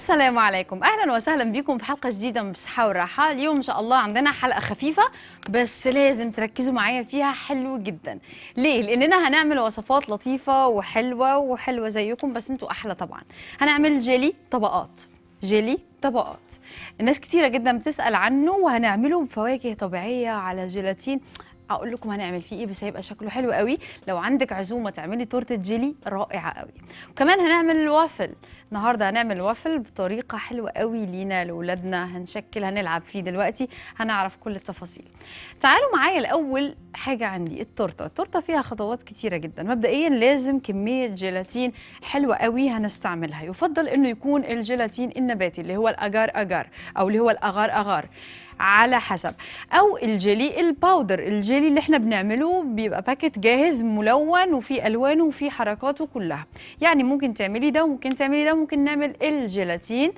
السلام عليكم اهلا وسهلا بكم في حلقه جديده من بصحه والراحه اليوم ان شاء الله عندنا حلقه خفيفه بس لازم تركزوا معايا فيها حلو جدا ليه لاننا هنعمل وصفات لطيفه وحلوه وحلوه زيكم بس انتوا احلى طبعا هنعمل جيلي طبقات جيلي طبقات الناس كتيرة جدا بتسأل عنه وهنعمله بفواكه طبيعية على جيلاتين اقول لكم هنعمل فيه ايه بس هيبقى شكله حلو قوي لو عندك عزومه تعملي تورته جيلي رائعه قوي وكمان هنعمل الوافل النهارده هنعمل وافل بطريقه حلوه قوي لينا لاولادنا هنشكل هنلعب فيه دلوقتي هنعرف كل التفاصيل تعالوا معايا الاول حاجه عندي التورته التورته فيها خطوات كتيره جدا مبدئيا لازم كميه جيلاتين حلوه قوي هنستعملها يفضل انه يكون الجيلاتين النباتي اللي هو الاجار اجار او اللي هو الاغار اغار على حسب او الجيلي الباودر الجيلي اللي احنا بنعمله بيبقى باكت جاهز ملون وفيه الوانه وفيه حركاته كلها يعني ممكن تعملي ده وممكن تعملي ده ممكن نعمل الجيلاتين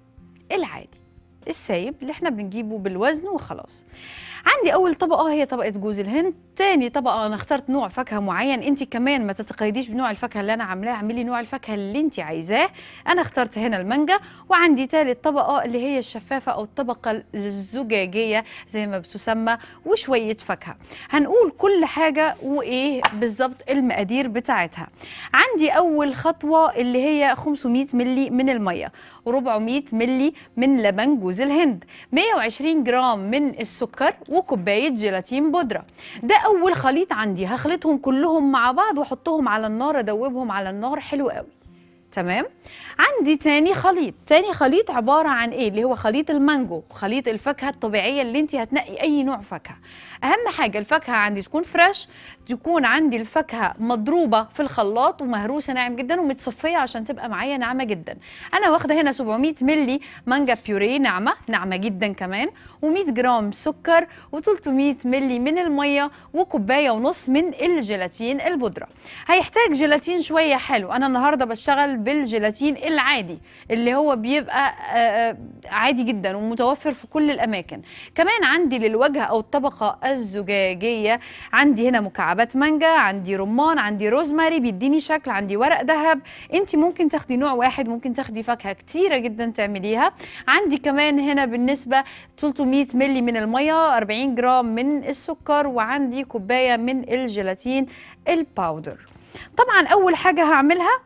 العادي السايب اللي احنا بنجيبه بالوزن وخلاص عندي اول طبقه هي طبقه جوز الهند تاني طبقه انا اخترت نوع فاكهه معين انت كمان ما تتقيديش بنوع الفاكهه اللي انا عاملاه اعملي نوع الفاكهه اللي انت عايزاه انا اخترت هنا المانجا وعندي تالت طبقه اللي هي الشفافه او الطبقه الزجاجيه زي ما بتسمى وشويه فاكهه هنقول كل حاجه وايه بالظبط المقادير بتاعتها عندي اول خطوه اللي هي 500 ملي من الميه و400 ملي من لبن جوز الهند 120 جرام من السكر وكوبايه جيلاتين بودره ده اول خليط عندي هخلطهم كلهم مع بعض واحطهم على النار ادوبهم على النار حلو قوي تمام عندي تاني خليط تاني خليط عبارة عن ايه اللي هو خليط المانجو خليط الفاكهة الطبيعية اللي انت هتنقي اي نوع فاكهة اهم حاجة الفاكهة عندي تكون فريش تكون عندي الفاكهة مضروبة في الخلاط ومهروسة ناعم جدا ومتصفية عشان تبقى معايا ناعمة جدا انا واخدة هنا 700 ملي مانجا بيوري ناعمة ناعمة جدا كمان و100 جرام سكر و300 ملي من المية وكوباية ونص من الجيلاتين البودرة هيحتاج جيلاتين شوية حلو انا النهاردة بشتغل بالجيلاتين العادي اللي هو بيبقى آه عادي جدا ومتوفر في كل الاماكن كمان عندي للوجه او الطبقه الزجاجيه عندي هنا مكعبات مانجا عندي رمان عندي روزماري بيديني شكل عندي ورق ذهب انت ممكن تاخدي نوع واحد ممكن تاخدي فاكهه كتيره جدا تعمليها عندي كمان هنا بالنسبه 300 ملي من الميه 40 جرام من السكر وعندي كوبايه من الجيلاتين الباودر طبعا اول حاجه هعملها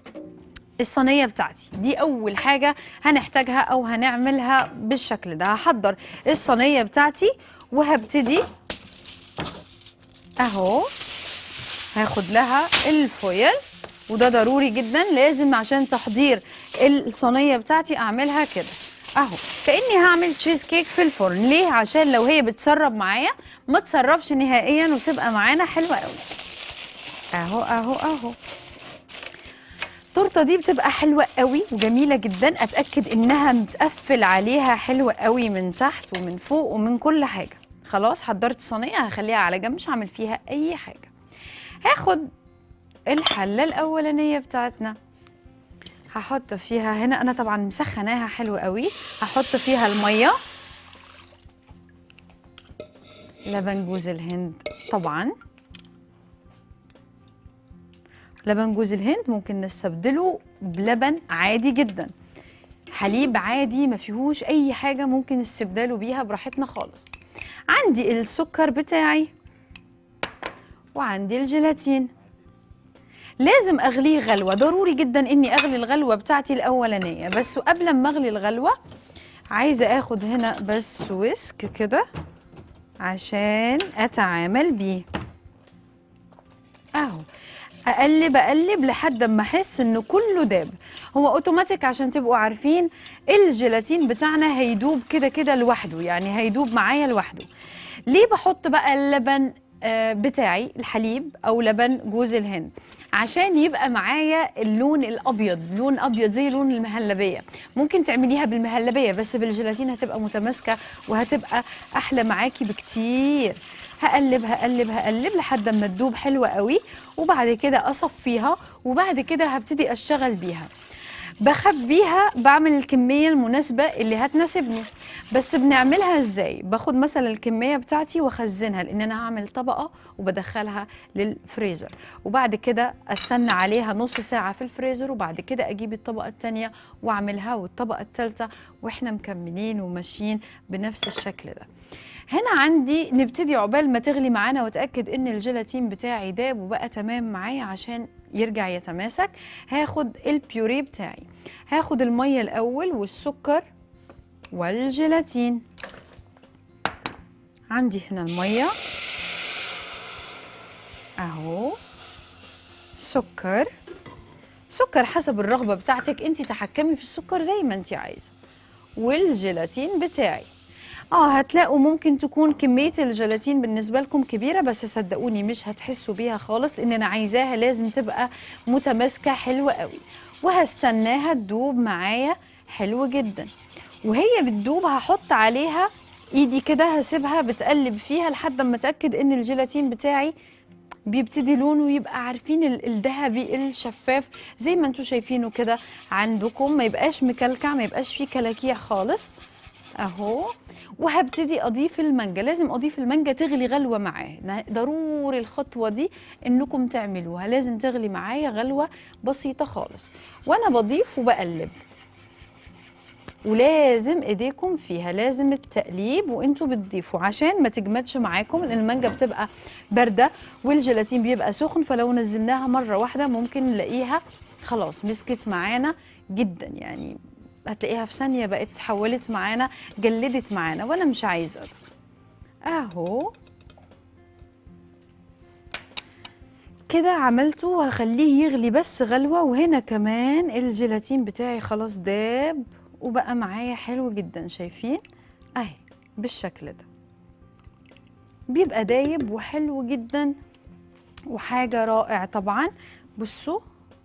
الصينية بتاعتي دي أول حاجة هنحتاجها أو هنعملها بالشكل ده هحضر الصينية بتاعتي وهبتدي أهو هاخد لها الفويل وده ضروري جدا لازم عشان تحضير الصينية بتاعتي أعملها كده اهو كاني هعمل تشيز كيك في الفرن ليه عشان لو هي بتسرب معايا ما تسربش نهائيا وتبقى معانا حلوه قوي اهو اهو اهو التورته دي بتبقى حلوه قوي وجميله جدا اتاكد انها متقفل عليها حلوه قوي من تحت ومن فوق ومن كل حاجه خلاص حضرت الصينيه هخليها على جنب مش هعمل فيها اي حاجه هاخد الحله الاولانيه بتاعتنا هحط فيها هنا انا طبعا مسخناها حلو قوي هحط فيها الميه لبن جوز الهند طبعا لبن جوز الهند ممكن نستبدله بلبن عادي جدا حليب عادي ما فيهوش اي حاجه ممكن استبداله بيها براحتنا خالص عندي السكر بتاعي وعندي الجيلاتين لازم اغليه غلوه ضروري جدا اني اغلي الغلوه بتاعتي الاولانيه بس قبل ما اغلي الغلوه عايزه اخد هنا بس ويسك كده عشان اتعامل بيه اهو اقلب اقلب لحد ما احس ان كله داب هو اوتوماتيك عشان تبقوا عارفين الجيلاتين بتاعنا هيدوب كده كده لوحده يعني هيدوب معايا لوحده ليه بحط بقى اللبن بتاعي الحليب او لبن جوز الهند عشان يبقى معايا اللون الابيض لون ابيض زي لون المهلبيه ممكن تعمليها بالمهلبيه بس بالجيلاتين هتبقى متماسكه وهتبقى احلى معاكي بكتير هقلب هقلب هقلب لحد ما تدوب حلوه قوي وبعد كده اصفيها وبعد كده هبتدي اشتغل بيها بخبيها بعمل الكميه المناسبه اللي هتناسبني بس بنعملها ازاي باخد مثلا الكميه بتاعتي واخزنها لان انا هعمل طبقه وبدخلها للفريزر وبعد كده استنى عليها نص ساعه في الفريزر وبعد كده اجيب الطبقه الثانيه واعملها والطبقه الثالثه واحنا مكملين وماشيين بنفس الشكل ده هنا عندي نبتدي عقبال ما تغلي معانا واتاكد ان الجيلاتين بتاعي داب وبقى تمام معايا عشان يرجع يتماسك هاخد البيوري بتاعي هاخد الميه الاول والسكر والجيلاتين عندي هنا الميه اهو سكر سكر حسب الرغبه بتاعتك انت تحكمي في السكر زي ما انت عايزه والجيلاتين بتاعي اه هتلاقوا ممكن تكون كميه الجيلاتين بالنسبه لكم كبيره بس صدقوني مش هتحسوا بيها خالص ان انا عايزاها لازم تبقى متماسكه حلوه قوي وهستناها تدوب معايا حلو جدا وهي بتدوب هحط عليها ايدي كده هسيبها بتقلب فيها لحد ما اتاكد ان الجيلاتين بتاعي بيبتدي لونه يبقى عارفين ال- الذهبي الشفاف زي ما انتم شايفينه كده عندكم ما يبقاش مكلكع ما يبقاش فيه كلاكيع خالص اهو وهبتدي اضيف المانجا لازم اضيف المانجا تغلي غلوه معاه نا- ضروري الخطوه دي انكم تعملوها لازم تغلي معايا غلوه بسيطه خالص وانا بضيف وبقلب ولازم ايديكم فيها لازم التقليب وانتوا بتضيفوا عشان ما تجمدش معاكم لان المانجا بتبقى بارده والجيلاتين بيبقى سخن فلو نزلناها مره واحده ممكن نلاقيها خلاص مسكت معانا جدا يعني هتلاقيها في ثانيه بقت اتحولت معانا جلدت معانا وانا مش عايزه ده اهو كده عملته هخليه يغلي بس غلوة وهنا كمان الجيلاتين بتاعي خلاص داب وبقى معايا حلو جدا شايفين اهي بالشكل ده بيبقى دايب وحلو جدا وحاجة رائع طبعا بصوا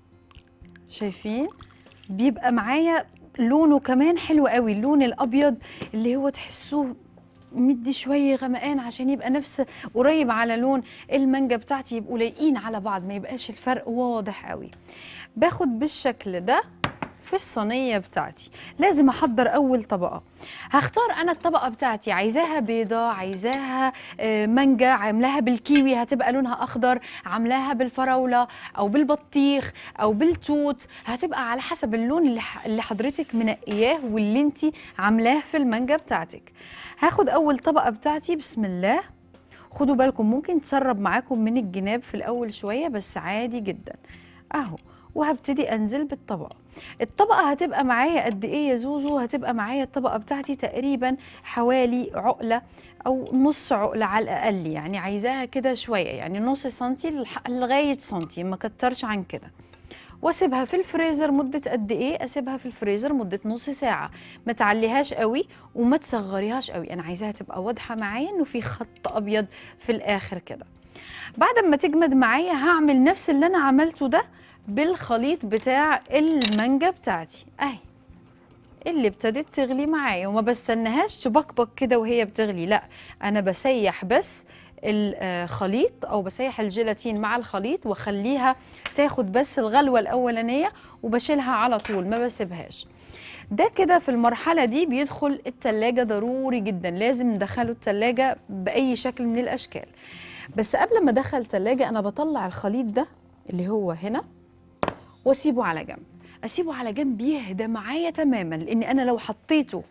شايفين بيبقى معايا لونه كمان حلو قوي اللون الابيض اللي هو تحسوه مدي شويه غمقان عشان يبقى نفس قريب على لون المانجا بتاعتي يبقوا لايقين على بعض ما يبقاش الفرق واضح قوي باخد بالشكل ده في الصينيه بتاعتي لازم احضر اول طبقه هختار انا الطبقه بتاعتي عايزاها بيضه عايزاها آه، مانجا عاملاها بالكيوي هتبقى لونها اخضر عاملاها بالفراوله او بالبطيخ او بالتوت هتبقى على حسب اللون اللي ح- اللي حضرتك منقياه واللي انت عاملاه في المانجا بتاعتك هاخد اول طبقه بتاعتي بسم الله خدوا بالكم ممكن تسرب معاكم من الجناب في الاول شويه بس عادي جدا اهو وهبتدي انزل بالطبقه الطبقه هتبقى معايا قد ايه يا زوزو هتبقى معايا الطبقه بتاعتي تقريبا حوالي عقله او نص عقله على الاقل يعني عايزاها كده شويه يعني نص سنتي لح- لغايه سنتي ما كترش عن كده واسيبها في الفريزر مده قد ايه اسيبها في الفريزر مده نص ساعه ما تعليهاش قوي وما تصغريهاش قوي انا عايزاها تبقى واضحه معايا انه في خط ابيض في الاخر كده بعد ما تجمد معايا هعمل نفس اللي انا عملته ده بالخليط بتاع المانجا بتاعتي اهي اللي ابتدت تغلي معايا وما بستناهاش تبقبق كده وهي بتغلي لا انا بسيح بس الخليط او بسيح الجيلاتين مع الخليط واخليها تاخد بس الغلوه الاولانيه وبشيلها على طول ما بسيبهاش ده كده في المرحله دي بيدخل التلاجة ضروري جدا لازم ندخله التلاجة باي شكل من الاشكال بس قبل ما ادخل التلاجة انا بطلع الخليط ده اللي هو هنا واسيبه على جنب اسيبه على جنب يهدى معايا تماما لان انا لو حطيته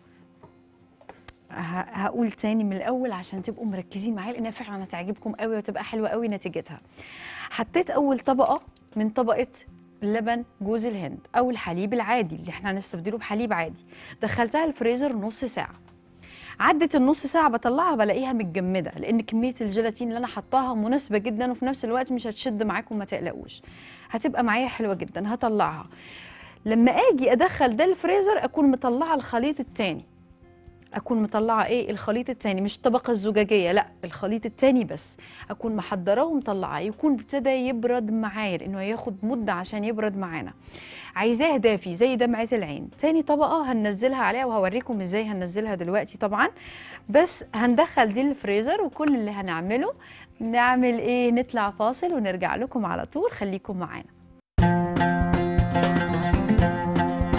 ه- هقول تاني من الاول عشان تبقوا مركزين معايا لانها فعلا هتعجبكم قوي وتبقى حلوه قوي نتيجتها حطيت اول طبقه من طبقه لبن جوز الهند او الحليب العادي اللي احنا هنستبدله بحليب عادي دخلتها الفريزر نص ساعه عدت النص ساعة بطلعها بلاقيها متجمدة لأن كمية الجيلاتين اللي أنا حطاها مناسبة جدا وفي نفس الوقت مش هتشد معاكم ما تقلقوش هتبقى معايا حلوة جدا هطلعها لما أجي أدخل ده الفريزر أكون مطلعة الخليط التاني اكون مطلعه ايه الخليط التاني مش الطبقه الزجاجيه لا الخليط التاني بس اكون محضراه ومطلعاه يكون ابتدى يبرد معايا لانه هياخد مده عشان يبرد معانا عايزاه دافي زي دمعه العين تاني طبقه هننزلها عليها وهوريكم ازاي هننزلها دلوقتي طبعا بس هندخل دي الفريزر وكل اللي هنعمله نعمل ايه نطلع فاصل ونرجع لكم على طول خليكم معانا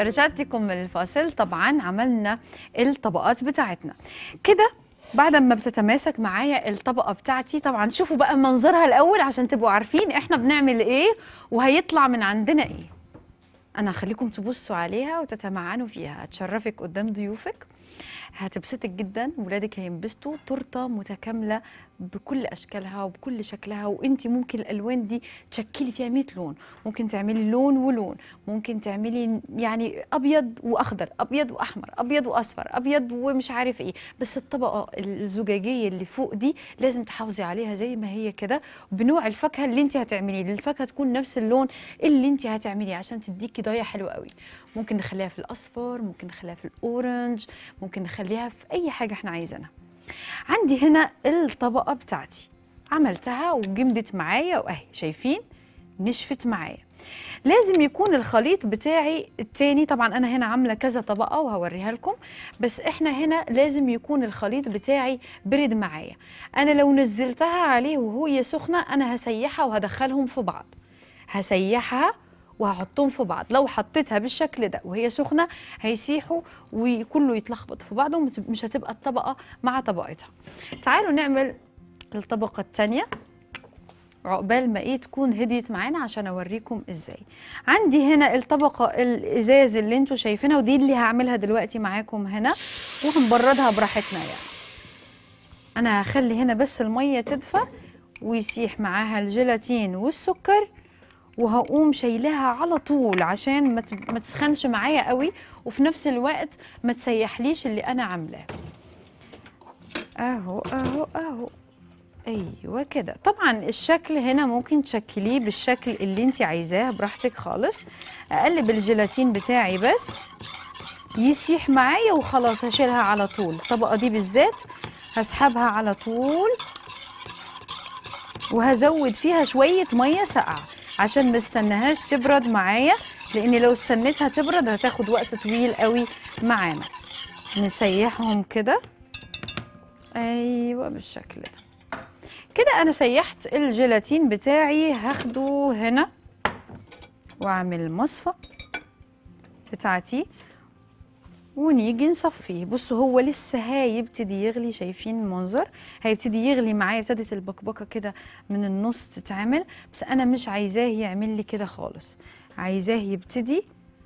رجعت لكم من الفاصل طبعا عملنا الطبقات بتاعتنا كده بعد ما بتتماسك معايا الطبقه بتاعتي طبعا شوفوا بقى منظرها الاول عشان تبقوا عارفين احنا بنعمل ايه وهيطلع من عندنا ايه انا هخليكم تبصوا عليها وتتمعنوا فيها هتشرفك قدام ضيوفك هتبسطك جدا ولادك هينبسطوا تورته متكامله بكل اشكالها وبكل شكلها وانت ممكن الالوان دي تشكلي فيها 100 لون ممكن تعملي لون ولون ممكن تعملي يعني ابيض واخضر ابيض واحمر ابيض واصفر ابيض ومش عارف ايه بس الطبقه الزجاجيه اللي فوق دي لازم تحافظي عليها زي ما هي كده بنوع الفاكهه اللي انت هتعمليه الفاكهه تكون نفس اللون اللي انت هتعمليه عشان تديكي ضيه حلوه قوي ممكن نخليها في الاصفر ممكن نخليها في الاورنج ممكن نخليها في اي حاجه احنا عايزينها عندي هنا الطبقه بتاعتي عملتها وجمدت معايا واهي شايفين نشفت معايا لازم يكون الخليط بتاعي التاني طبعا انا هنا عامله كذا طبقه وهوريها لكم بس احنا هنا لازم يكون الخليط بتاعي برد معايا انا لو نزلتها عليه وهي سخنه انا هسيحها وهدخلهم في بعض هسيحها وهحطهم في بعض لو حطيتها بالشكل ده وهي سخنه هيسيحوا وكله يتلخبط في بعضه ومش هتبقى الطبقه مع طبقتها تعالوا نعمل الطبقه الثانيه عقبال ما ايه تكون هديت معانا عشان اوريكم ازاي عندي هنا الطبقه الازاز اللي انتوا شايفينها ودي اللي هعملها دلوقتي معاكم هنا وهنبردها براحتنا يعني انا هخلي هنا بس الميه تدفى ويسيح معاها الجيلاتين والسكر وهقوم شايلاها على طول عشان ما تسخنش معايا قوي وفي نفس الوقت ما تسيحليش اللي انا عاملاه اهو اهو اهو ايوه كده طبعا الشكل هنا ممكن تشكليه بالشكل اللي انت عايزاه براحتك خالص اقلب الجيلاتين بتاعي بس يسيح معايا وخلاص هشيلها على طول الطبقه دي بالذات هسحبها على طول وهزود فيها شويه ميه ساقعه عشان ما استناهاش تبرد معايا لان لو استنيتها تبرد هتاخد وقت طويل قوي معانا نسيحهم كده ايوه بالشكل ده كده انا سيحت الجيلاتين بتاعي هاخده هنا واعمل المصفى بتاعتي ونيجي نصفيه بصوا هو لسه هيبتدي يغلي شايفين المنظر هيبتدي يغلي معايا ابتدت البكبكه كده من النص تتعمل بس انا مش عايزاه يعمل لي كده خالص عايزاه يبتدي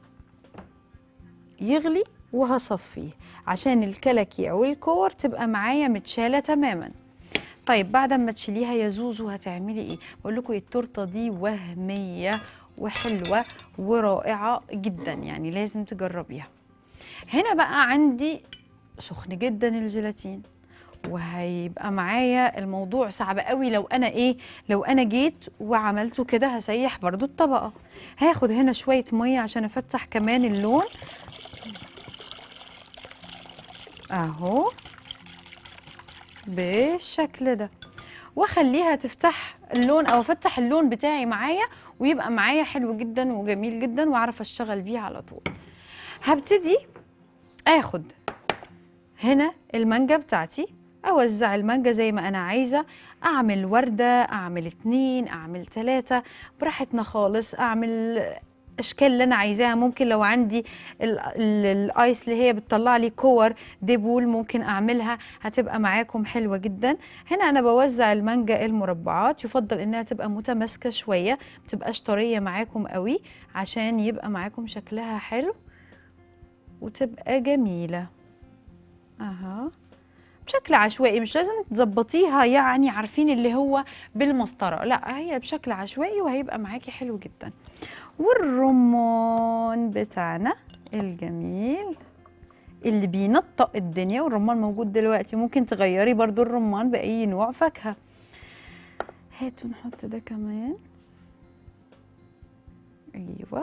يغلي وهصفيه عشان الكلاكيع والكور تبقى معايا متشاله تماما طيب بعد ما تشيليها يا زوزو هتعملي ايه بقول لكم التورته دي وهميه وحلوه ورائعه جدا يعني لازم تجربيها هنا بقى عندي سخن جدا الجيلاتين وهيبقى معايا الموضوع صعب قوي لو انا ايه لو انا جيت وعملته كده هسيح برضو الطبقه هاخد هنا شويه ميه عشان افتح كمان اللون اهو بالشكل ده واخليها تفتح اللون او افتح اللون بتاعي معايا ويبقى معايا حلو جدا وجميل جدا واعرف اشتغل بيه على طول هبتدي اخد هنا المانجا بتاعتي اوزع المانجا زي ما انا عايزه اعمل ورده اعمل اتنين اعمل تلاته براحتنا خالص اعمل اشكال اللي انا عايزاها ممكن لو عندي الايس اللي هي بتطلع لي كور ديبول ممكن اعملها هتبقى معاكم حلوه جدا هنا انا بوزع المانجا المربعات يفضل انها تبقى متماسكه شويه ما تبقاش طريه معاكم قوي عشان يبقى معاكم شكلها حلو وتبقى جميلة اها بشكل عشوائي مش لازم تظبطيها يعني عارفين اللي هو بالمسطرة لا هي بشكل عشوائي وهيبقى معاكي حلو جدا والرمان بتاعنا الجميل اللي بينطق الدنيا والرمان موجود دلوقتي ممكن تغيري برضو الرمان بأي نوع فاكهة هاتوا نحط ده كمان ايوه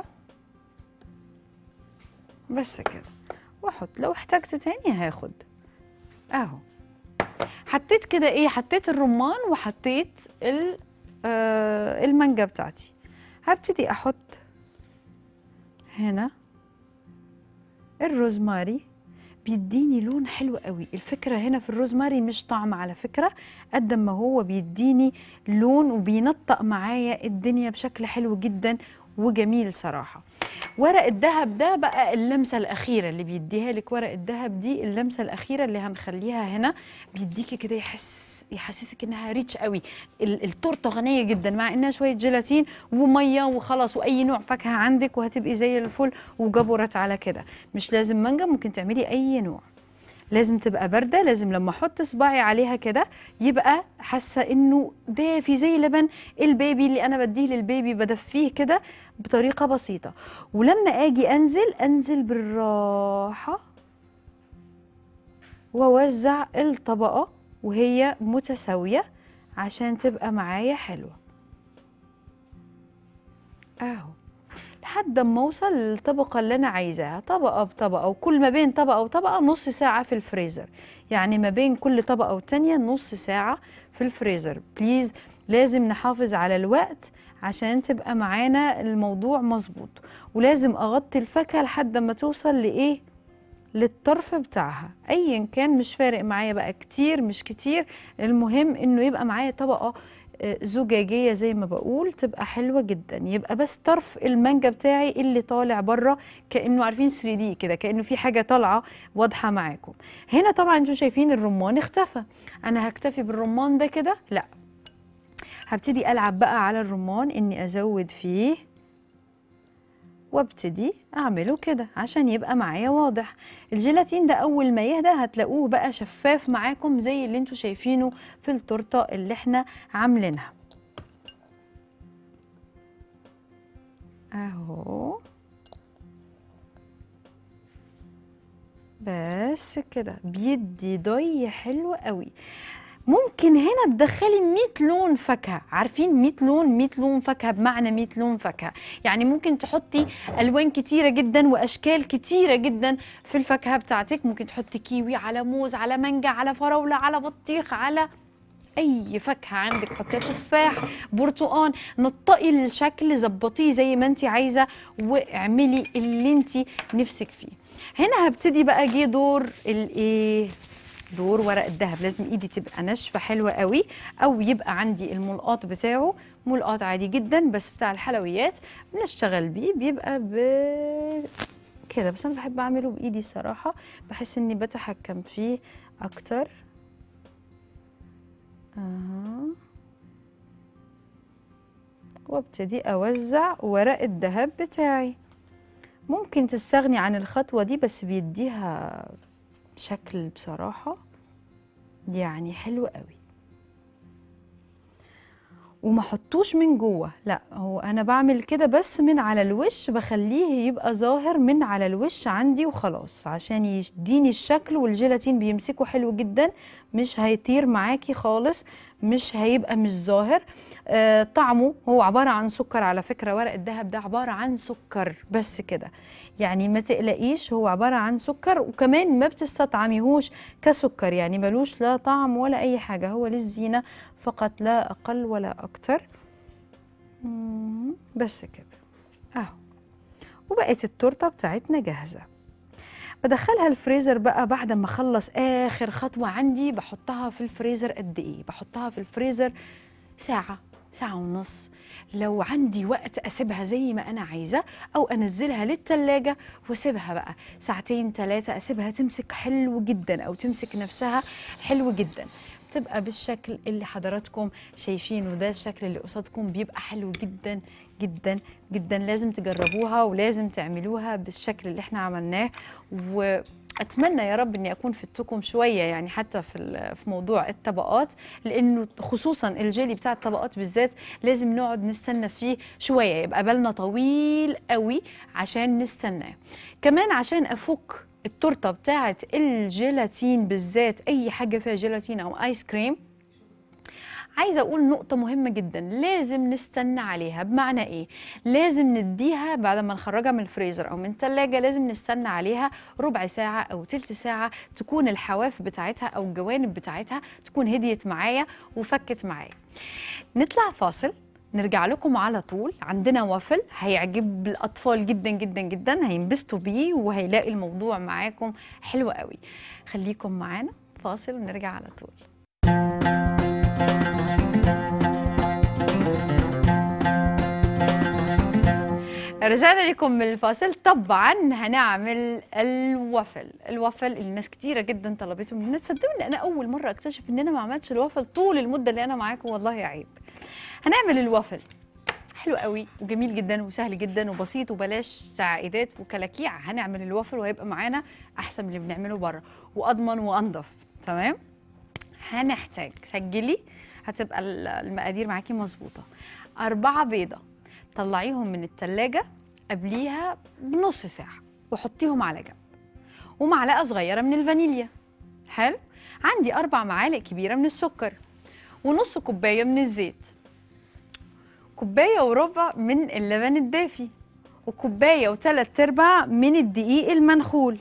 بس كده واحط لو احتجت تاني هاخد اهو حطيت كده ايه حطيت الرمان وحطيت آه المانجا بتاعتي هبتدي احط هنا الروزماري بيديني لون حلو قوي الفكرة هنا في الروزماري مش طعم على فكرة قد ما هو بيديني لون وبينطق معايا الدنيا بشكل حلو جدا وجميل صراحة ورق الذهب ده بقى اللمسه الاخيره اللي بيديها لك ورق الذهب دي اللمسه الاخيره اللي هنخليها هنا بيديكي كده يحس يحسسك انها ريتش قوي ال- التورته غنيه جدا مع انها شويه جيلاتين وميه وخلاص واي نوع فاكهه عندك وهتبقي زي الفل وجبرت على كده مش لازم مانجا ممكن تعملي اي نوع لازم تبقى بارده لازم لما احط صباعي عليها كده يبقى حاسه انه دافي زي لبن البيبي اللي انا بديه للبيبي بدفيه كده بطريقه بسيطه ولما اجي انزل انزل بالراحه واوزع الطبقه وهي متساويه عشان تبقى معايا حلوه اهو لحد ما اوصل للطبقه اللي انا عايزاها طبقه بطبقه وكل ما بين طبقه وطبقه نص ساعه في الفريزر يعني ما بين كل طبقه والتانيه نص ساعه في الفريزر بليز لازم نحافظ على الوقت عشان تبقى معانا الموضوع مظبوط ولازم اغطي الفاكهه لحد ما توصل لايه للطرف بتاعها ايا كان مش فارق معايا بقى كتير مش كتير المهم انه يبقى معايا طبقه آه، زجاجيه زي ما بقول تبقى حلوه جدا يبقى بس طرف المانجا بتاعي اللي طالع بره كانه عارفين 3 دي كده كانه في حاجه طالعه واضحه معاكم هنا طبعا انتوا شايفين الرمان اختفى انا هكتفي بالرمان ده كده لا هبتدي العب بقى على الرمان اني ازود فيه وابتدي اعمله كده عشان يبقى معايا واضح الجيلاتين ده اول ما يهدى هتلاقوه بقى شفاف معاكم زي اللي انتوا شايفينه في التورته اللي احنا عاملينها اهو بس كده بيدي ضي حلو قوي ممكن هنا تدخلي 100 لون فاكهه عارفين 100 لون 100 لون فاكهه بمعنى 100 لون فاكهه يعني ممكن تحطي الوان كتيره جدا واشكال كتيره جدا في الفاكهه بتاعتك ممكن تحطي كيوي على موز على مانجا على فراوله على بطيخ على اي فاكهه عندك حطيها تفاح برتقان نطقي الشكل ظبطيه زي ما انت عايزه واعملي اللي انت نفسك فيه هنا هبتدي بقى جه دور الايه دور ورق الذهب لازم ايدي تبقى ناشفه حلوه قوي او يبقى عندي الملقاط بتاعه ملقاط عادي جدا بس بتاع الحلويات بنشتغل بيه بيبقى ب كده بس انا بحب اعمله بايدي الصراحه بحس اني بتحكم فيه اكتر اها وابتدي اوزع ورق الذهب بتاعي ممكن تستغني عن الخطوه دي بس بيديها شكل بصراحه يعني حلو قوي وما حطوش من جوه لا هو انا بعمل كده بس من على الوش بخليه يبقى ظاهر من على الوش عندي وخلاص عشان يديني الشكل والجيلاتين بيمسكه حلو جدا مش هيطير معاكي خالص مش هيبقى مش ظاهر آه طعمه هو عبارة عن سكر على فكرة ورق الذهب ده عبارة عن سكر بس كده يعني ما تقلقيش هو عبارة عن سكر وكمان ما بتستطعميهوش كسكر يعني ملوش لا طعم ولا أي حاجة هو للزينة فقط لا أقل ولا أكتر مم، بس كده أهو وبقت التورتة بتاعتنا جاهزة بدخلها الفريزر بقى بعد ما اخلص اخر خطوه عندي بحطها في الفريزر قد ايه بحطها في الفريزر ساعه ساعة ونص لو عندي وقت أسيبها زي ما أنا عايزة أو أنزلها للتلاجة وأسيبها بقى ساعتين ثلاثة أسيبها تمسك حلو جدا أو تمسك نفسها حلو جدا بتبقى بالشكل اللي حضراتكم شايفينه ده الشكل اللي قصادكم بيبقى حلو جدا جدا جدا لازم تجربوها ولازم تعملوها بالشكل اللي احنا عملناه واتمنى يا رب اني اكون فدتكم شويه يعني حتى في ال- في موضوع الطبقات لانه خصوصا الجيلي بتاع الطبقات بالذات لازم نقعد نستنى فيه شويه يبقى بالنا طويل قوي عشان نستناه كمان عشان افك التورته بتاعه الجيلاتين بالذات اي حاجه فيها جيلاتين او ايس كريم عايزه اقول نقطه مهمه جدا لازم نستنى عليها بمعنى ايه لازم نديها بعد ما نخرجها من الفريزر او من الثلاجه لازم نستنى عليها ربع ساعه او تلت ساعه تكون الحواف بتاعتها او الجوانب بتاعتها تكون هديت معايا وفكت معايا نطلع فاصل نرجع لكم على طول عندنا وافل هيعجب الاطفال جدا جدا جدا هينبسطوا بيه وهيلاقي الموضوع معاكم حلو قوي خليكم معانا فاصل ونرجع على طول رجعنا لكم من الفاصل طبعا هنعمل الوافل الوافل اللي ناس كتيره جدا طلبته مننا تصدقوا ان انا اول مره اكتشف ان انا ما عملتش الوافل طول المده اللي انا معاكم والله عيب هنعمل الوافل حلو قوي وجميل جدا وسهل جدا وبسيط وبلاش تعقيدات وكلاكيع هنعمل الوافل وهيبقى معانا احسن من اللي بنعمله بره واضمن وانضف تمام هنحتاج سجلي هتبقى ال- المقادير معاكي مظبوطه أربعة بيضة طلعيهم من التلاجة قبليها بنص ساعة وحطيهم على جنب ومعلقة صغيرة من الفانيليا حلو عندي أربع معالق كبيرة من السكر ونص كوباية من الزيت كوباية وربع من اللبن الدافي وكوباية وثلاث أرباع من الدقيق المنخول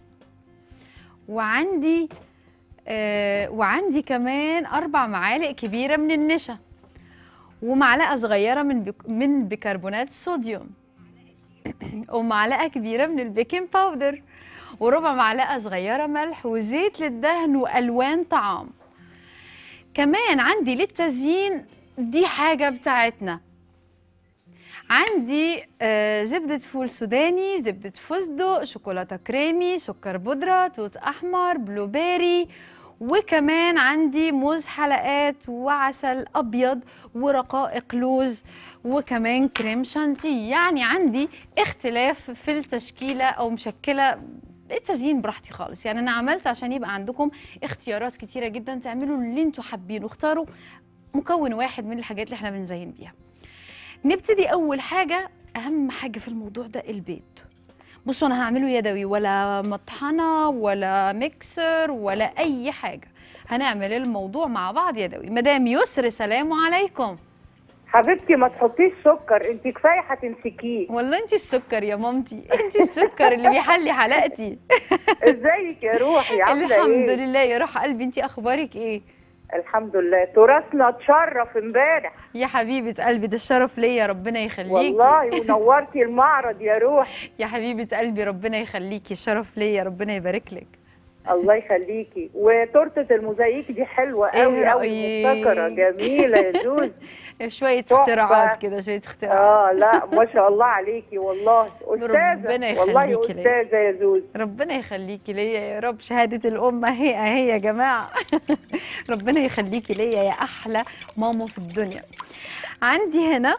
وعندي آه وعندي كمان أربع معالق كبيرة من النشا ومعلقة صغيرة من بيك من بيكربونات الصوديوم ومعلقة كبيرة من البيكنج باودر وربع معلقة صغيرة ملح وزيت للدهن وألوان طعام كمان عندي للتزيين دي حاجة بتاعتنا عندي آه، زبدة فول سوداني زبدة فستق شوكولاتة كريمي سكر بودرة توت أحمر بلوبيري وكمان عندي موز حلقات وعسل أبيض ورقائق لوز وكمان كريم شانتيه يعني عندي اختلاف في التشكيلة أو مشكلة التزيين براحتي خالص يعني أنا عملت عشان يبقى عندكم اختيارات كتيرة جدا تعملوا اللي انتوا حابينه اختاروا مكون واحد من الحاجات اللي احنا بنزين بيها نبتدي اول حاجه اهم حاجه في الموضوع ده البيض بصوا انا هعمله يدوي ولا مطحنه ولا ميكسر ولا اي حاجه هنعمل الموضوع مع بعض يدوي مدام يسر سلام عليكم حبيبتي ما تحطيش سكر انت كفايه هتمسكيه والله انت السكر يا مامتي انت السكر اللي بيحلي حلقتي ازيك يا روحي عامله الحمد ايه لله يا روح قلبي انت اخبارك ايه الحمد لله تراثنا اتشرف امبارح يا حبيبه قلبي ده الشرف ليا ربنا يخليكي والله ونورتي المعرض يا روح يا حبيبه قلبي ربنا يخليكي الشرف ليا ربنا يبارك لك الله يخليكي وتورته الموزاييك دي حلوه إيه قوي قوي رأيك؟ مبتكره جميله يا جوز شويه تحفة. اختراعات كده شويه اختراعات اه لا ما شاء الله عليكي والله ربنا استاذه والله يخليكي ليا. استاذه يا زوز ربنا يخليكي ليا يا رب شهادة الأم أهي أهي يا جماعة ربنا يخليكي ليا يا أحلى ماما في الدنيا عندي هنا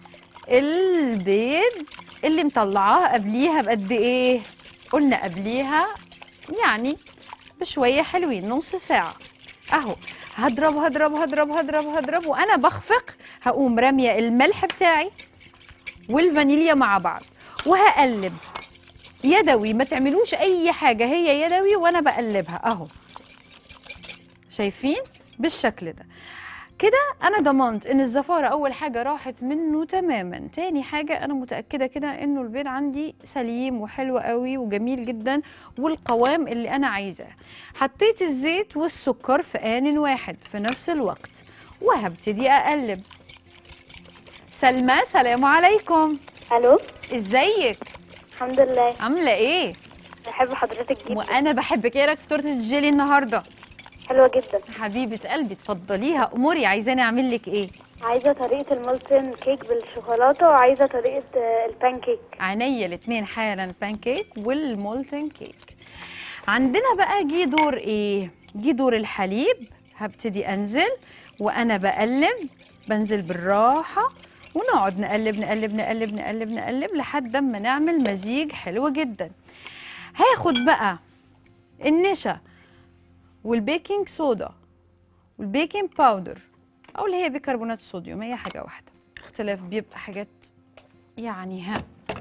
البيض اللي مطلعاه قبليها بقد إيه؟ قلنا قبليها يعني بشوية حلوين نص ساعة أهو هضرب هضرب هضرب هضرب هضرب وأنا بخفق هقوم رامية الملح بتاعي والفانيليا مع بعض وهقلب يدوي ما تعملوش اي حاجه هي يدوي وانا بقلبها اهو شايفين بالشكل ده كده انا ضمنت ان الزفاره اول حاجه راحت منه تماما تاني حاجه انا متاكده كده انه البيض عندي سليم وحلو قوي وجميل جدا والقوام اللي انا عايزاه حطيت الزيت والسكر في ان واحد في نفس الوقت وهبتدي اقلب سلمى سلام عليكم الو ازيك الحمد لله عامله ايه بحب حضرتك جدا وانا بحبك ايه رايك في تورته الجيلي النهارده حلوه جدا حبيبه قلبي اتفضليها اموري عايزاني اعمل لك ايه عايزه طريقه المولتن كيك بالشوكولاته وعايزه طريقه آه، البان كيك عينيا الاثنين حالا البان كيك والمولتن كيك عندنا بقى جه دور ايه جه دور الحليب هبتدي انزل وانا بقلب بنزل بالراحه ونقعد نقلب نقلب نقلب نقلب نقلب لحد ما نعمل مزيج حلو جدا هاخد بقى النشا والبيكنج صودا والبيكنج باودر او اللي هي بيكربونات الصوديوم هي حاجه واحده اختلاف بيبقى حاجات يعني ها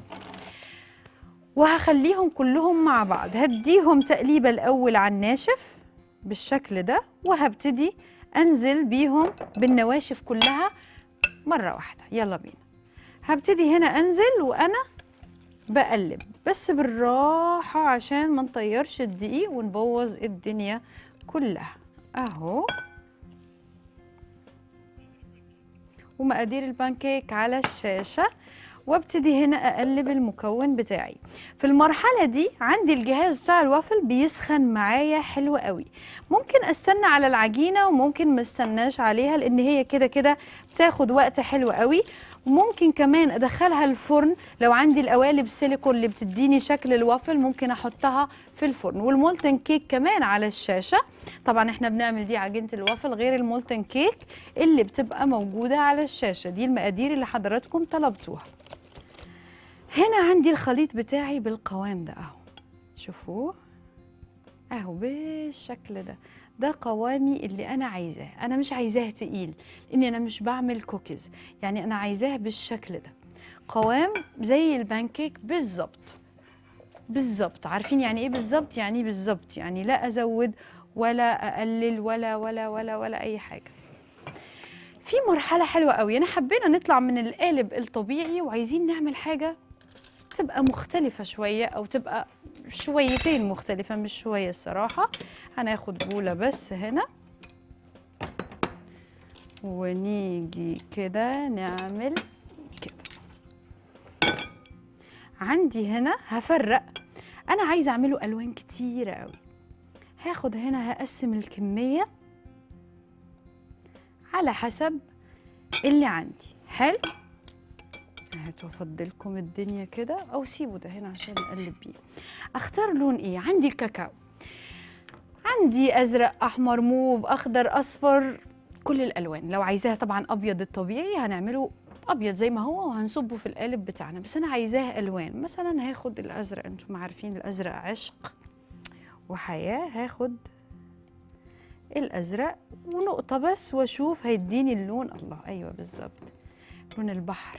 وهخليهم كلهم مع بعض هديهم تقليبه الاول على الناشف بالشكل ده وهبتدي انزل بيهم بالنواشف كلها مره واحده يلا بينا هبتدي هنا انزل وانا بقلب بس بالراحه عشان ما نطيرش الدقيق ونبوظ الدنيا كلها اهو ومقادير البانكيك على الشاشه وابتدي هنا اقلب المكون بتاعي في المرحله دي عندي الجهاز بتاع الوافل بيسخن معايا حلو قوي ممكن استنى على العجينه وممكن ما استناش عليها لان هي كده كده بتاخد وقت حلو قوي وممكن كمان ادخلها الفرن لو عندي القوالب السيليكون اللي بتديني شكل الوافل ممكن احطها في الفرن والمولتن كيك كمان على الشاشه طبعا احنا بنعمل دي عجينه الوافل غير المولتن كيك اللي بتبقى موجوده على الشاشه دي المقادير اللي حضراتكم طلبتوها هنا عندي الخليط بتاعي بالقوام ده اهو شوفوه اهو بالشكل ده ده قوامي اللي انا عايزاه انا مش عايزاه تقيل لاني انا مش بعمل كوكيز يعني انا عايزاه بالشكل ده قوام زي البانكيك بالظبط بالظبط عارفين يعني ايه بالظبط يعني إيه بالظبط يعني لا ازود ولا اقلل ولا ولا ولا ولا اي حاجه في مرحله حلوه قوي انا حبينا نطلع من القالب الطبيعي وعايزين نعمل حاجه تبقى مختلفه شويه او تبقى شويتين مختلفه مش شويه الصراحه هناخد بوله بس هنا ونيجي كده نعمل كده عندي هنا هفرق انا عايزه اعمله الوان كتيره قوي هاخد هنا هقسم الكميه على حسب اللي عندي حلو هاتوا افضلكم الدنيا كده او سيبوا ده هنا عشان اقلب بيه اختار لون ايه عندي الكاكاو عندي ازرق احمر موف اخضر اصفر كل الالوان لو عايزاها طبعا ابيض الطبيعي هنعمله ابيض زي ما هو وهنصبه في القالب بتاعنا بس انا عايزاه الوان مثلا هاخد الازرق انتم عارفين الازرق عشق وحياه هاخد الازرق ونقطه بس واشوف هيديني اللون الله ايوه بالظبط لون البحر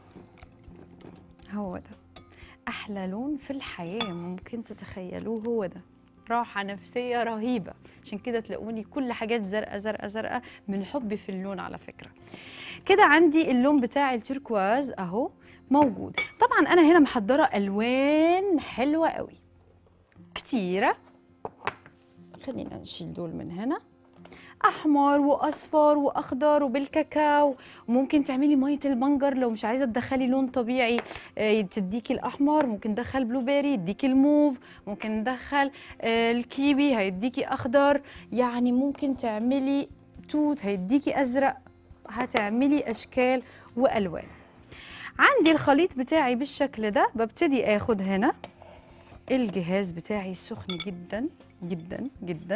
هو ده احلى لون في الحياه ممكن تتخيلوه هو ده راحه نفسيه رهيبه عشان كده تلاقوني كل حاجات زرقاء زرقاء زرقاء من حبي في اللون على فكره كده عندي اللون بتاع التركواز اهو موجود طبعا انا هنا محضره الوان حلوه قوي كتيره خلينا نشيل دول من هنا احمر واصفر واخضر وبالكاكاو وممكن تعملي ميه البنجر لو مش عايزه تدخلي لون طبيعي آه، تديكي الاحمر ممكن ندخل بلو بيري يديكي الموف ممكن ندخل آه، الكيوي هيديكي اخضر يعني ممكن تعملي توت هيديكي ازرق هتعملي اشكال والوان عندي الخليط بتاعي بالشكل ده ببتدي اخد هنا الجهاز بتاعي سخن جدا جدا جدا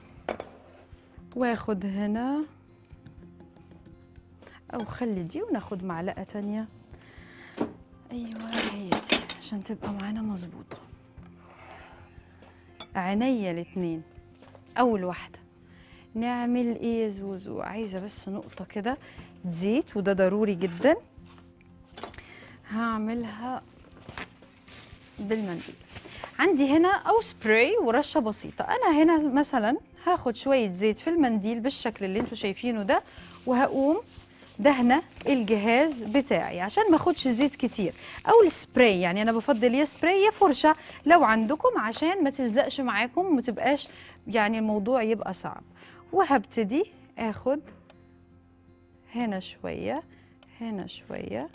واخد هنا او خلي دي وناخد معلقه تانية ايوه هي دي عشان تبقى معانا مظبوطه عينيا الاتنين اول واحده نعمل ايه يا زوزو عايزه بس نقطه كده زيت وده ضروري جدا هعملها بالمنديل عندي هنا او سبراي ورشه بسيطه انا هنا مثلا هاخد شويه زيت في المنديل بالشكل اللي انتوا شايفينه ده وهقوم دهنه الجهاز بتاعي عشان ما اخدش زيت كتير او السبراي يعني انا بفضل يا سبراي يا فرشه لو عندكم عشان ما تلزقش معاكم وما تبقاش يعني الموضوع يبقى صعب وهبتدي اخد هنا شويه هنا شويه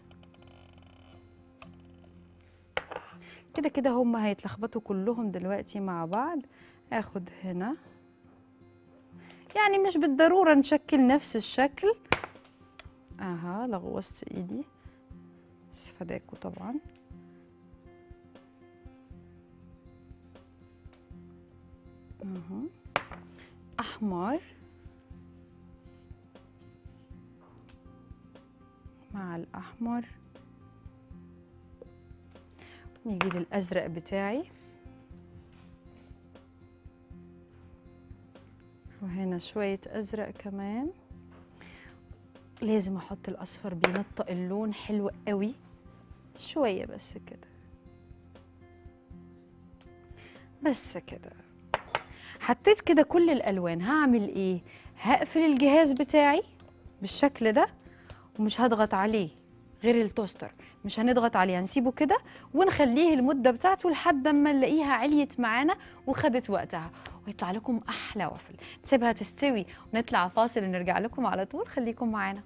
كده كده هم هيتلخبطوا كلهم دلوقتي مع بعض اخد هنا يعني مش بالضرورة نشكل نفس الشكل اها لغوصت ايدي بس فداكوا طبعا اها احمر مع الاحمر نيجي للازرق بتاعي وهنا شوية أزرق كمان لازم أحط الأصفر بينطق اللون حلو قوي شوية بس كده بس كده حطيت كده كل الألوان هعمل إيه؟ هقفل الجهاز بتاعي بالشكل ده ومش هضغط عليه غير التوستر مش هنضغط عليه هنسيبه كده ونخليه المدة بتاعته لحد ما نلاقيها عليت معانا وخدت وقتها ويطلع لكم أحلى وافل نسيبها تستوي ونطلع فاصل ونرجع لكم على طول خليكم معانا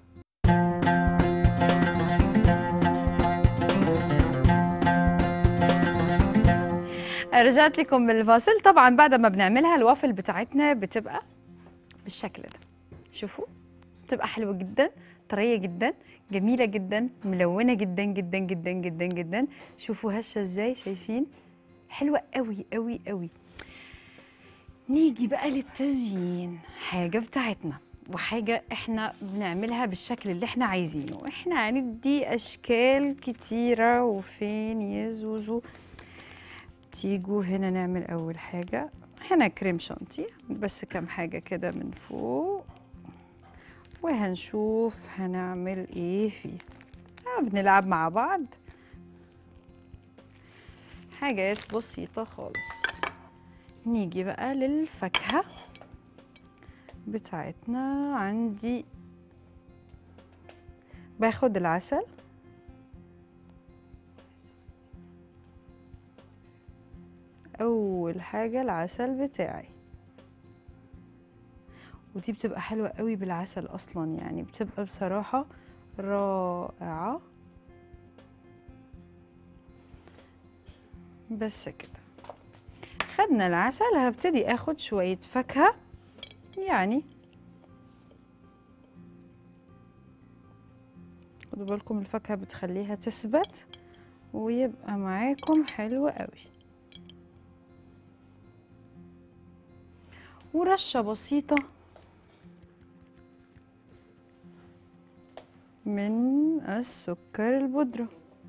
رجعت لكم من الفاصل طبعا بعد ما بنعملها الوافل بتاعتنا بتبقى بالشكل ده شوفوا بتبقى حلوة جدا طريه جدا جميله جدا ملونه جدا جدا جدا جدا جدا شوفوا هشه ازاي شايفين حلوه قوي قوي قوي نيجي بقى للتزيين حاجه بتاعتنا وحاجة احنا بنعملها بالشكل اللي احنا عايزينه احنا هندي اشكال كتيرة وفين يا زوزو تيجوا هنا نعمل اول حاجة هنا كريم شانتي بس كام حاجة كده من فوق وهنشوف هنعمل ايه فيه آه بنلعب مع بعض حاجات بسيطة خالص نيجي بقى للفاكهة بتاعتنا عندي باخد العسل اول حاجه العسل بتاعي ودي بتبقى حلوه قوي بالعسل اصلا يعني بتبقى بصراحه رائعه بس كده خدنا العسل هبتدي اخد شويه فاكهه يعني خدوا بالكم الفاكهة بتخليها تثبت ويبقى معاكم حلو قوي ورشة بسيطة من السكر البودرة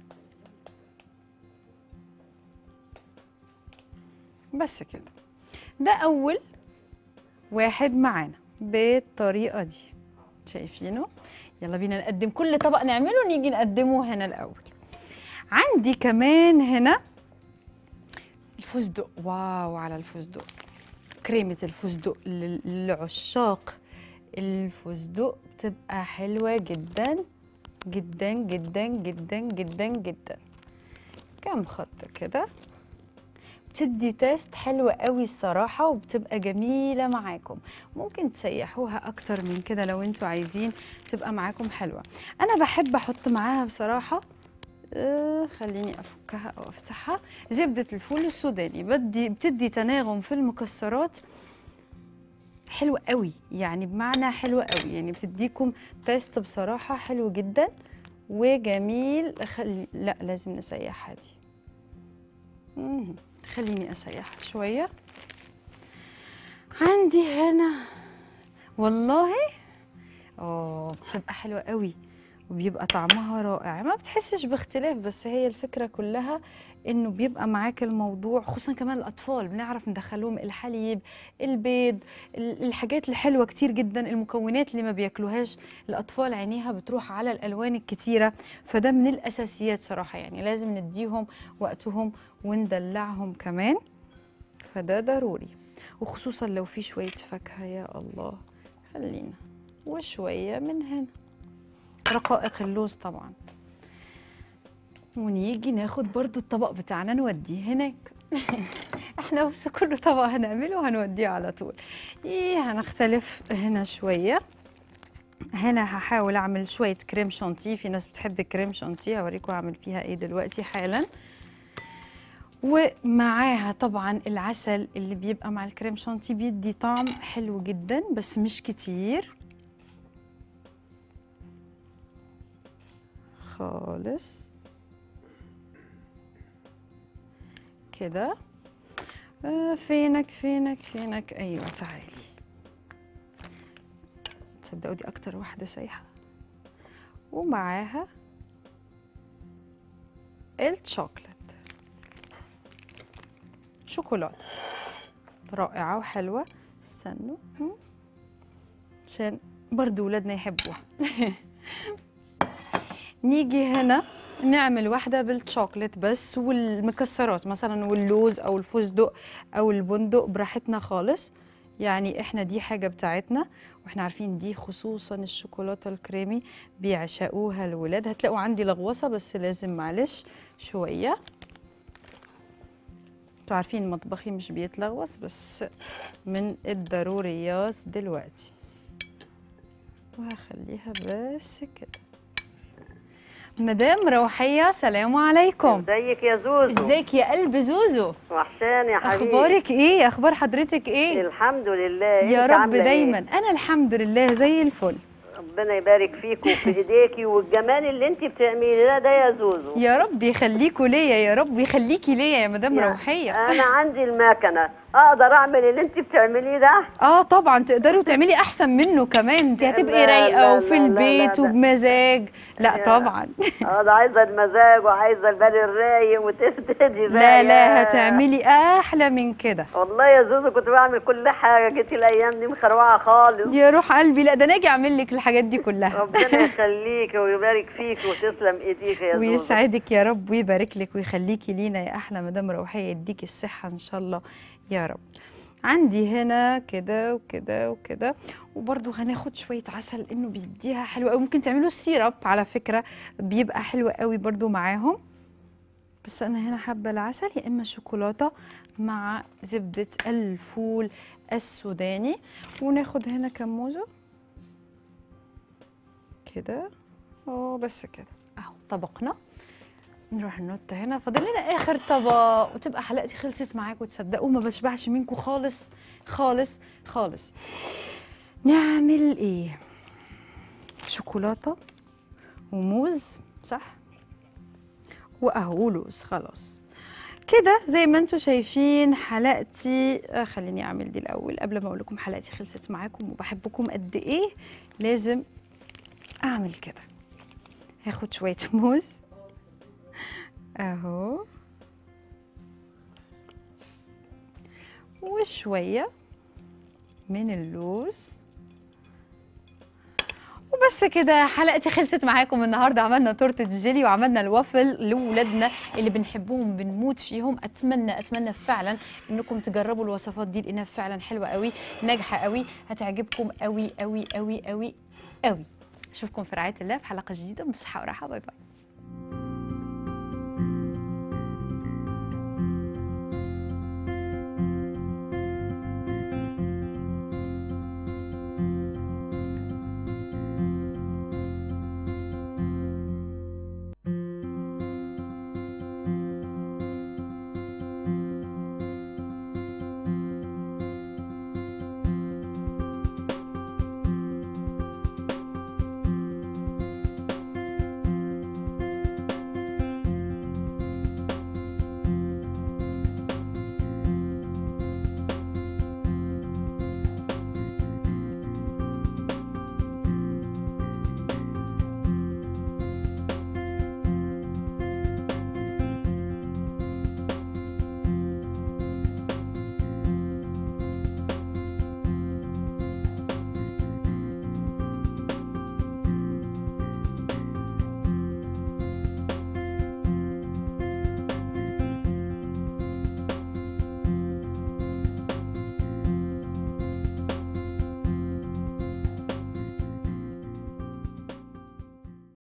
بس كده ده أول واحد معانا بالطريقه دي شايفينه يلا بينا نقدم كل طبق نعمله نيجي نقدمه هنا الاول عندي كمان هنا الفستق واو على الفستق كريمه الفستق لل- للعشاق الفستق بتبقى حلوه جدا جدا جدا جدا جدا جدا كام خط كده بتدي تيست حلو قوي الصراحة وبتبقى جميلة معاكم ممكن تسيحوها أكتر من كده لو انتوا عايزين تبقى معاكم حلوة أنا بحب أحط معاها بصراحة آه خليني أفكها أو أفتحها زبدة الفول السوداني بدي بتدي تناغم في المكسرات حلو قوي يعني بمعنى حلو قوي يعني بتديكم تيست بصراحة حلو جدا وجميل خلي لا لازم نسيحها دي مم. خليني اسيحها شويه عندي هنا والله اه بتبقى حلوه قوي وبيبقى طعمها رائع ما بتحسش باختلاف بس هي الفكره كلها انه بيبقى معاك الموضوع خصوصا كمان الاطفال بنعرف ندخلهم الحليب البيض ال- الحاجات الحلوه كتير جدا المكونات اللي ما بياكلوهاش الاطفال عينيها بتروح على الالوان الكتيره فده من الاساسيات صراحه يعني لازم نديهم وقتهم وندلعهم كمان فده ضروري وخصوصا لو في شويه فاكهه يا الله خلينا وشويه من هنا رقائق اللوز طبعا ونيجي ناخد برضو الطبق بتاعنا نوديه هناك احنا بس كل طبق هنعمله هنوديه على طول ايه هنختلف هنا شويه هنا هحاول اعمل شويه كريم شانتيه في ناس بتحب الكريم شانتيه هوريكم اعمل فيها ايه دلوقتي حالا ومعاها طبعا العسل اللي بيبقى مع الكريم شانتيه بيدي طعم حلو جدا بس مش كتير خالص كده آه فينك فينك فينك ايوه تعالي تصدقوا دي اكتر واحده سايحه ومعاها الشوكولات شوكولاته رائعه وحلوه استنوا هم. عشان برضو ولادنا يحبوها نيجي هنا نعمل واحدة بالشوكليت بس والمكسرات مثلا واللوز أو الفستق أو البندق براحتنا خالص يعني احنا دي حاجة بتاعتنا واحنا عارفين دي خصوصا الشوكولاتة الكريمي بيعشقوها الولاد هتلاقوا عندي لغوصة بس لازم معلش شوية انتوا عارفين مطبخي مش بيتلغوص بس من الضروريات دلوقتي وهخليها بس كده مدام روحية سلام عليكم ازيك يا زوزو ازيك يا قلب زوزو وحشاني يا حبيبي اخبارك ايه اخبار حضرتك ايه الحمد لله يا انت رب عاملة دايما إيه؟ انا الحمد لله زي الفل ربنا يبارك فيك وفي ايديكي والجمال اللي انت بتعمليه ده ده يا زوزو يا رب يخليكوا ليا يا رب يخليكي ليا يا مدام يعني روحيه انا عندي المكنه اقدر اعمل اللي انت بتعمليه ده اه طبعا تقدري تعملي احسن منه كمان انت هتبقي لا، رايقه لا، وفي لا، لا، البيت لا. وبمزاج لا يا. طبعا اه ده عايزه المزاج وعايزه البال الرايق وتفتدي بقى لا يا- لا هتعملي احلى من كده والله يا زوزو كنت بعمل كل حاجه جيتي الايام دي مخروعه خالص يا روح قلبي لا ده انا اجي اعمل لك الحاجات دي كلها ربنا يخليك ويبارك فيك وتسلم ايديك يا زوزو ويسعدك يا رب ويبارك لك ويخليكي لينا يا احلى مدام روحيه يديك الصحه ان شاء الله يا رب عندي هنا كده وكده وكده وبرده هناخد شويه عسل انه بيديها حلوه قوي ممكن تعملوا السيرب على فكره بيبقى حلو قوي برده معاهم بس انا هنا حابه العسل يا اما شوكولاته مع زبده الفول السوداني وناخد هنا كموزه كده اه بس كده اهو طبقنا نروح ننط هنا فاضل لنا اخر طبق وتبقى حلقتي خلصت معاكم تصدقوا ما بشبعش منكم خالص خالص خالص نعمل ايه شوكولاته وموز صح واهو لوز خلاص كده زي ما انتم شايفين حلقتي آه خليني اعمل دي الاول قبل ما اقول لكم حلقتي خلصت معاكم وبحبكم قد ايه لازم اعمل كده هاخد شويه موز اهو وشويه من اللوز وبس كده حلقتي خلصت معاكم النهارده عملنا تورته جيلي وعملنا الوافل لاولادنا اللي بنحبهم بنموت فيهم اتمنى اتمنى فعلا انكم تجربوا الوصفات دي لانها فعلا حلوه قوي ناجحه قوي هتعجبكم قوي قوي قوي قوي قوي اشوفكم في رعايه الله في حلقه جديده بصحه وراحه باي باي